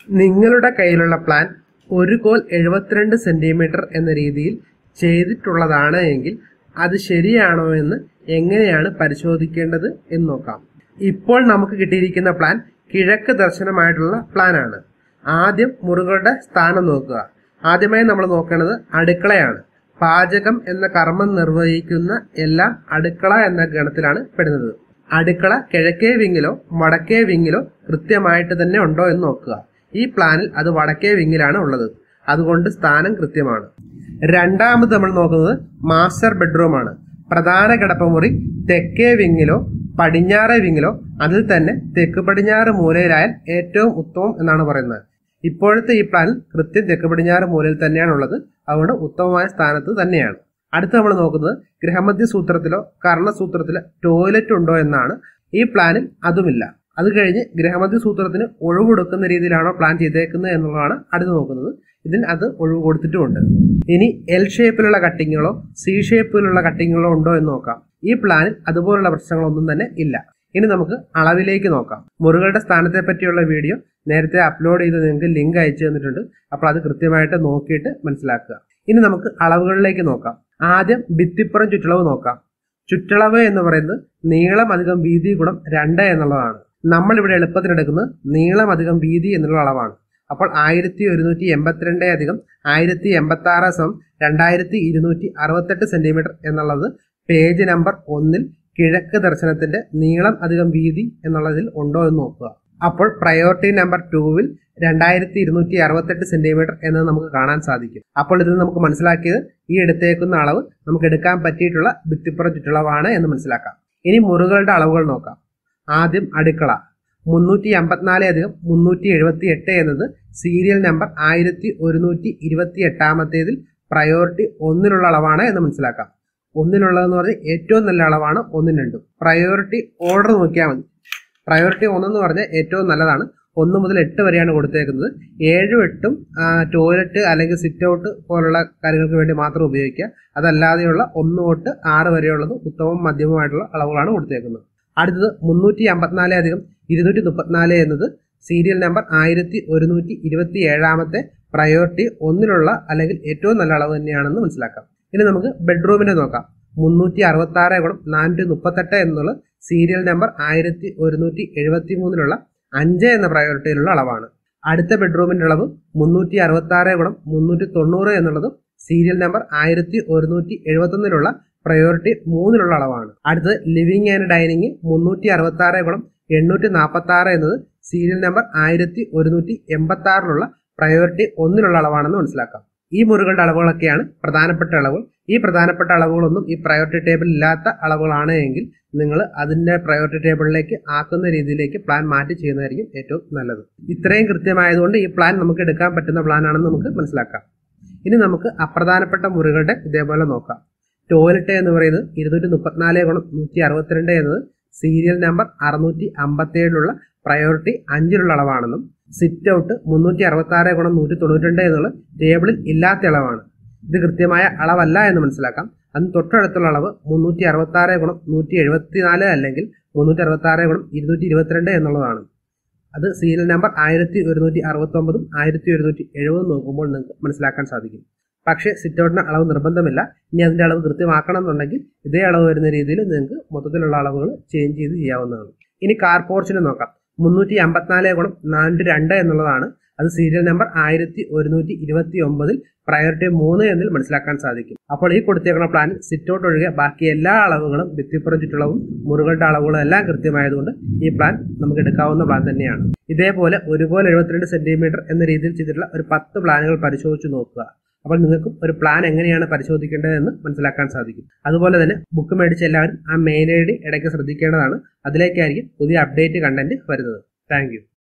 നിങ്ങളുടെ കയ്യിലുള്ള പ്ലാൻ ഒരു കോൽ എഴുപത്തിരണ്ട് സെന്റിമീറ്റർ എന്ന രീതിയിൽ ചെയ്തിട്ടുള്ളതാണ് എങ്കിൽ അത് ശരിയാണോ എന്ന് എങ്ങനെയാണ് പരിശോധിക്കേണ്ടത് എന്ന് നോക്കാം ഇപ്പോൾ നമുക്ക് കിട്ടിയിരിക്കുന്ന പ്ലാൻ കിഴക്ക് ദർശനമായിട്ടുള്ള പ്ലാനാണ് ആദ്യം മുറികളുടെ സ്ഥാനം നോക്കുക ആദ്യമായി നമ്മൾ നോക്കേണ്ടത് അടുക്കളയാണ് പാചകം എന്ന കർമ്മം നിർവഹിക്കുന്ന എല്ലാം അടുക്കള എന്ന ഗണത്തിലാണ് പെടുന്നത് അടുക്കള കിഴക്കേ വിങ്ങിലോ വടക്കേ വിങ്ങിലോ കൃത്യമായിട്ട് തന്നെ ഉണ്ടോ എന്ന് നോക്കുക ഈ പ്ലാനിൽ അത് വടക്കേ വിങ്ങിലാണ് ഉള്ളത് അതുകൊണ്ട് സ്ഥാനം കൃത്യമാണ് രണ്ടാമത് നമ്മൾ നോക്കുന്നത് മാസ്റ്റർ ബെഡ്റൂമാണ് പ്രധാന കിടപ്പമുറി തെക്കേ വിങ്ങിലോ പടിഞ്ഞാറേ വിങ്ങിലോ അതിൽ തന്നെ തെക്ക് പടിഞ്ഞാറ് മൂലയിലായാൽ ഏറ്റവും ഉത്തമം എന്നാണ് പറയുന്നത് ഇപ്പോഴത്തെ ഈ പ്ലാനിൽ കൃത്യം തെക്ക് പടിഞ്ഞാറ് മൂലയിൽ തന്നെയാണുള്ളത് അതുകൊണ്ട് ഉത്തമമായ സ്ഥാനത്ത് തന്നെയാണ് അടുത്ത് നമ്മൾ നോക്കുന്നത് ഗ്രഹമധ്യ സൂത്രത്തിലോ കർണസൂത്രത്തിലോ ടോയ്ലറ്റ് ഉണ്ടോ എന്നാണ് ഈ പ്ലാനിൽ അതുമില്ല അത് കഴിഞ്ഞ് ഗ്രഹമധ്യ സൂത്രത്തിന് ഒഴിവ് കൊടുക്കുന്ന രീതിയിലാണോ പ്ലാൻ ചെയ്തേക്കുന്നത് എന്നുള്ളതാണ് അടുത്ത് നോക്കുന്നത് ഇതിന് അത് ഒഴിവ് കൊടുത്തിട്ടുമുണ്ട് ഇനി എൽ ഷേപ്പിലുള്ള കട്ടിങ്ങുകളോ സി ഷേപ്പിലുള്ള കട്ടിങ്ങുകളോ ഉണ്ടോ എന്ന് നോക്കാം ഈ പ്ലാനിൽ അതുപോലുള്ള പ്രശ്നങ്ങളൊന്നും തന്നെ ഇല്ല ഇനി നമുക്ക് അളവിലേക്ക് നോക്കാം മുറികളുടെ സ്ഥാനത്തെ പറ്റിയുള്ള വീഡിയോ നേരത്തെ അപ്ലോഡ് ചെയ്ത് നിങ്ങൾക്ക് ലിങ്ക് അയച്ചു തന്നിട്ടുണ്ട് അപ്പോൾ അത് കൃത്യമായിട്ട് നോക്കിയിട്ട് മനസ്സിലാക്കുക ഇനി നമുക്ക് അളവുകളിലേക്ക് നോക്കാം ആദ്യം ഭിത്തിപ്പുറം ചുറ്റളവ് നോക്കാം ചുറ്റളവ് എന്ന് പറയുന്നത് നീളം അധികം വീതി ഗുണം രണ്ട് എന്നുള്ളതാണ് നമ്മൾ ഇവിടെ എളുപ്പത്തിന് എടുക്കുന്നത് നീളം അധികം വീതി എന്നുള്ള അളവാണ് അപ്പോൾ ആയിരത്തി ഒരുന്നൂറ്റി എൺപത്തിരണ്ട് അധികം ആയിരത്തി എൺപത്തി ആറ് സമം രണ്ടായിരത്തി ഇരുന്നൂറ്റി അറുപത്തെട്ട് സെന്റിമീറ്റർ എന്നുള്ളത് പേജ് നമ്പർ ഒന്നിൽ കിഴക്ക് ദർശനത്തിന്റെ നീളം അധികം വീതി എന്നുള്ളതിൽ ഉണ്ടോ എന്ന് നോക്കുക അപ്പോൾ പ്രയോറിറ്റി നമ്പർ ടൂവിൽ രണ്ടായിരത്തി ഇരുന്നൂറ്റി അറുപത്തെട്ട് സെന്റിമീറ്റർ എന്നത് നമുക്ക് കാണാൻ സാധിക്കും അപ്പോൾ ഇതിൽ നമുക്ക് മനസ്സിലാക്കിയത് ഈ എടുത്തേക്കുന്ന അളവ് നമുക്ക് എടുക്കാൻ പറ്റിയിട്ടുള്ള ഭിത്തിപ്പുറ ചുറ്റളവാണ് എന്ന് മനസ്സിലാക്കാം ഇനി മുറികളുടെ അളവുകൾ നോക്കാം ആദ്യം അടുക്കള മുന്നൂറ്റി അമ്പത്തിനാല് അധികം മുന്നൂറ്റി എഴുപത്തി എട്ട് എന്നത് സീരിയൽ നമ്പർ ആയിരത്തി ഒരുന്നൂറ്റി ഇരുപത്തി എട്ടാമത്തേതിൽ പ്രയോറിറ്റി ഒന്നിലുള്ള അളവാണ് എന്ന് മനസ്സിലാക്കാം ഒന്നിനുള്ളതെന്ന് പറഞ്ഞാൽ ഏറ്റവും നല്ല അളവാണ് ഒന്നും രണ്ടും പ്രയോറിറ്റി ഓർഡർ നോക്കിയാൽ മതി പ്രയോറിറ്റി ഒന്നെന്ന് പറഞ്ഞാൽ ഏറ്റവും നല്ലതാണ് ഒന്ന് മുതൽ എട്ട് വരെയാണ് കൊടുത്തേക്കുന്നത് ഏഴും എട്ടും ടോയ്ലറ്റ് അല്ലെങ്കിൽ സിറ്റ് ഔട്ട് പോലുള്ള കാര്യങ്ങൾക്ക് വേണ്ടി മാത്രം ഉപയോഗിക്കുക അതല്ലാതെയുള്ള ഒന്ന് തൊട്ട് ആറ് വരെയുള്ളത് ഉത്തമവും മധ്യമമായിട്ടുള്ള അളവുകളാണ് കൊടുത്തേക്കുന്നത് അടുത്തത് മുന്നൂറ്റി അമ്പത്തിനാല് അധികം ഇരുന്നൂറ്റി മുപ്പത്തിനാല് എന്നത് സീരിയൽ നമ്പർ ആയിരത്തി ഒരുന്നൂറ്റി ഇരുപത്തി ഏഴാമത്തെ പ്രയോറിറ്റി ഒന്നിലുള്ള അല്ലെങ്കിൽ ഏറ്റവും നല്ല അളവ് തന്നെയാണെന്ന് മനസ്സിലാക്കാം ഇനി നമുക്ക് ബെഡ്റൂമിനെ നോക്കാം മുന്നൂറ്റി അറുപത്തി ആറ് ഗുണം നാനൂറ്റി മുപ്പത്തെട്ട് എന്നുള്ള സീരിയൽ നമ്പർ ആയിരത്തി ഒരുന്നൂറ്റി എഴുപത്തി മൂന്നിലുള്ള അഞ്ച് എന്ന പ്രയോറിറ്റിയിലുള്ള അളവാണ് അടുത്ത ബെഡ്റൂമിന്റെ അളവ് മുന്നൂറ്റി അറുപത്തി ആറ് ഗുണം മുന്നൂറ്റി തൊണ്ണൂറ് എന്നുള്ളതും സീരിയൽ നമ്പർ ആയിരത്തി ഒരുന്നൂറ്റി എഴുപത്തൊന്നിലുള്ള പ്രയോറിറ്റി മൂന്നിലുള്ള അളവാണ് അടുത്തത് ലിവിംഗ് ആൻഡ് ഡൈനിങ് മുന്നൂറ്റി അറുപത്തി ആറ് ഗുണം എണ്ണൂറ്റി നാൽപ്പത്തി ആറ് എന്നത് സീരിയൽ നമ്പർ ആയിരത്തി ഒരുന്നൂറ്റി എൺപത്തി ആറിലുള്ള പ്രയോറിറ്റി ഒന്നിലുള്ള അളവാണെന്ന് മനസ്സിലാക്കാം ഈ മുറികളുടെ അളവുകളൊക്കെയാണ് പ്രധാനപ്പെട്ട അളവുകൾ ഈ പ്രധാനപ്പെട്ട അളവുകളൊന്നും ഈ പ്രയോറിറ്റി ടേബിൾ ഇല്ലാത്ത അളവുകളാണ് എങ്കിൽ നിങ്ങൾ അതിന്റെ പ്രയോറിറ്റി ടേബിളിലേക്ക് ആക്കുന്ന രീതിയിലേക്ക് പ്ലാൻ മാറ്റി ചെയ്യുന്നതായിരിക്കും ഏറ്റവും നല്ലത് ഇത്രയും കൃത്യമായതുകൊണ്ട് ഈ പ്ലാൻ നമുക്ക് എടുക്കാൻ പറ്റുന്ന പ്ലാൻ ആണെന്ന് നമുക്ക് മനസ്സിലാക്കാം ഇനി നമുക്ക് അപ്രധാനപ്പെട്ട മുറികളുടെ ഇതേപോലെ നോക്കാം ടോയ്ലറ്റ് എന്ന് പറയുന്നത് ഇരുന്നൂറ്റി മുപ്പത്തിനാല് ഗുണം നൂറ്റി അറുപത്തിരണ്ട് എന്നത് സീരിയൽ നമ്പർ അറുന്നൂറ്റി അമ്പത്തേഴിലുള്ള പ്രയോറിറ്റി അഞ്ചിലുള്ള അളവാണെന്നും സിറ്റ് ഔട്ട് മുന്നൂറ്റി അറുപത്തി ആറ് ഗുണം നൂറ്റി തൊണ്ണൂറ്റി എന്നുള്ള ടേബിളിൽ ഇല്ലാത്ത അളവാണ് ഇത് കൃത്യമായ അളവല്ല എന്ന് മനസ്സിലാക്കാം അതിന് തൊട്ടടുത്തുള്ള അളവ് മുന്നൂറ്റി അറുപത്തി ആറ് ഗുണം നൂറ്റി എഴുപത്തിനാല് അല്ലെങ്കിൽ മുന്നൂറ്റി അറുപത്തി ആറ് ഗുണം ഇരുന്നൂറ്റി ഇരുപത്തിരണ്ട് എന്നുള്ളതാണ് അത് സീരിയൽ നമ്പർ ആയിരത്തി ഒരുന്നൂറ്റി അറുപത്തി ഒമ്പതും ആയിരത്തി ഒരുന്നൂറ്റി എഴുപതും നോക്കുമ്പോൾ നിങ്ങൾക്ക് മനസ്സിലാക്കാൻ സാധിക്കും പക്ഷേ സിറ്റ് ഔട്ടിന് അളവ് നിർബന്ധമില്ല ഇനി അതിന്റെ അളവ് കൃത്യമാക്കണം എന്നുണ്ടെങ്കിൽ ഇതേ അളവ് വരുന്ന രീതിയിൽ നിങ്ങൾക്ക് മൊത്തത്തിലുള്ള അളവുകൾ ചേഞ്ച് ചെയ്ത് ചെയ്യാവുന്നതാണ് ഇനി കാർ പോർച്ചിന് നോക്കാം മുന്നൂറ്റി അമ്പത്തിനാല് ഗുണം നാനൂറ്റി രണ്ട് എന്നുള്ളതാണ് അത് സീരിയൽ നമ്പർ ആയിരത്തി ഒരുന്നൂറ്റി ഇരുപത്തി ഒമ്പതിൽ പ്രയോറിറ്റി മൂന്ന് എന്നിൽ മനസ്സിലാക്കാൻ സാധിക്കും അപ്പോൾ ഈ കൊടുത്തേക്കുന്ന പ്ലാനിൽ സിറ്റ് ഔട്ട് ഒഴികെ ബാക്കി എല്ലാ അളവുകളും ഭിത്തിപ്പുറം ചുറ്റളവും മുറികളുടെ അളവുകളും എല്ലാം കൃത്യമായതുകൊണ്ട് ഈ പ്ലാൻ നമുക്ക് എടുക്കാവുന്ന പ്ലാൻ തന്നെയാണ് ഇതേപോലെ ഒരുപോലെ എഴുപത്തിരണ്ട് സെന്റിമീറ്റർ എന്ന രീതിയിൽ ചെയ്തിട്ടുള്ള ഒരു പത്ത് പ്ലാനുകൾ പരിശോധിച്ച് നോക്കുക അപ്പോൾ നിങ്ങൾക്കും ഒരു പ്ലാൻ എങ്ങനെയാണ് പരിശോധിക്കേണ്ടതെന്ന് മനസ്സിലാക്കാൻ സാധിക്കും അതുപോലെ തന്നെ ബുക്ക് മേടിച്ച എല്ലാവരും ആ മെയിൽ ഐ ഡി ഇടയ്ക്ക് ശ്രദ്ധിക്കേണ്ടതാണ് അതിലേക്കായിരിക്കും പുതിയ അപ്ഡേറ്റ് കണ്ടന്റ് വരുന്നത് താങ്ക്